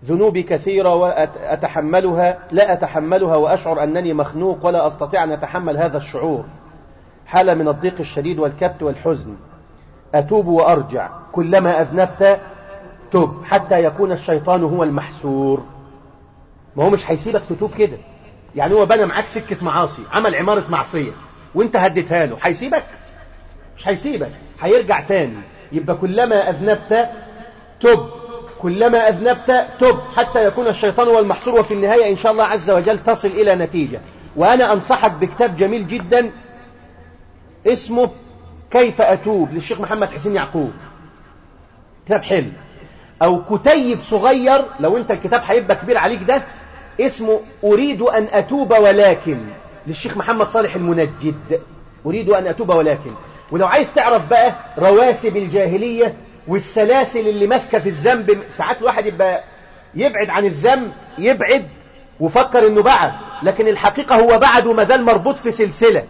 ذنوبي كثيرة وأتحملها لا أتحملها وأشعر أنني مخنوق ولا أستطيع أن أتحمل هذا الشعور حالة من الضيق الشديد والكبت والحزن أتوب وأرجع كلما أذنبت تب حتى يكون الشيطان هو المحسور ما هو مش هيسيبك تتوب كده يعني هو بنى معاك سكة معاصي عمل عمارة معصية وانت هديتها له هيسيبك مش هيسيبك هيرجع تاني يبقى كلما أذنبت تب كلما أذنبت تب حتى يكون الشيطان هو المحصور وفي النهاية إن شاء الله عز وجل تصل إلى نتيجة وأنا أنصحك بكتاب جميل جدا اسمه كيف أتوب للشيخ محمد حسين يعقوب كتاب حلو أو كتيب صغير لو أنت الكتاب هيبقى كبير عليك ده اسمه أريد أن أتوب ولكن للشيخ محمد صالح المنجد أريد أن أتوب ولكن ولو عايز تعرف بقى رواسب الجاهلية والسلاسل اللي ماسكة في الذنب ساعات الواحد يبقى يبعد عن الذنب يبعد وفكر انه بعد لكن الحقيقة هو بعد وما زال مربوط في سلسلة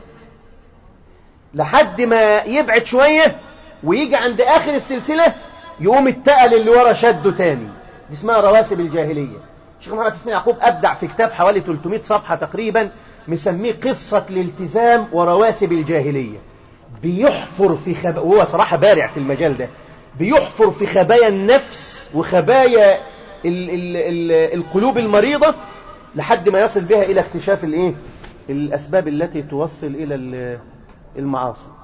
لحد ما يبعد شوية ويجي عند آخر السلسلة يقوم التقل اللي ورا شده تاني دي اسمها رواسب الجاهلية الشيخ محمد حسين يعقوب أبدع في كتاب حوالي 300 صفحة تقريبا مسميه قصة الالتزام ورواسب الجاهلية بيحفر في خب... وهو صراحة بارع في المجال ده بيحفر في خبايا النفس وخبايا ال... ال... ال... القلوب المريضة لحد ما يصل بها إلى اكتشاف الإيه؟ الأسباب التي توصل إلى المعاصي